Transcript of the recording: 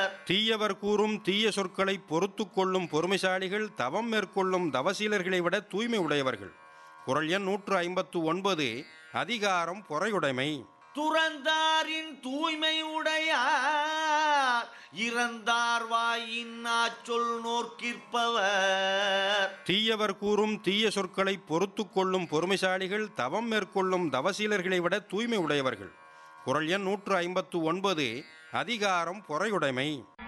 தீயவர் கூறும் தீய சொற்களை பொறுத்து கொள்ளும் பொறுமைசாலிகள் தவம் மேற்கொள்ளும் தவசீலர்களை விட தூய்மை உடையவர்கள் குரல் எண் நூற்று ஐம்பத்து ஒன்பது அதிகாரம் பொறையுடைமை துறந்தாரின் தூய்மை உடையார் இறந்தார் வாயின் சொல் நோக்கிற்பவர் தீயவர் கூறும் தீய சொற்களை பொறுத்து கொள்ளும் பொறுமைசாலிகள் தவம் மேற்கொள்ளும் தவசீலர்களை விட தூய்மை உடையவர்கள் குரல் எண் நூற்று ஐம்பத்து ஒன்பது அதிகாரம் பொறையுடைமை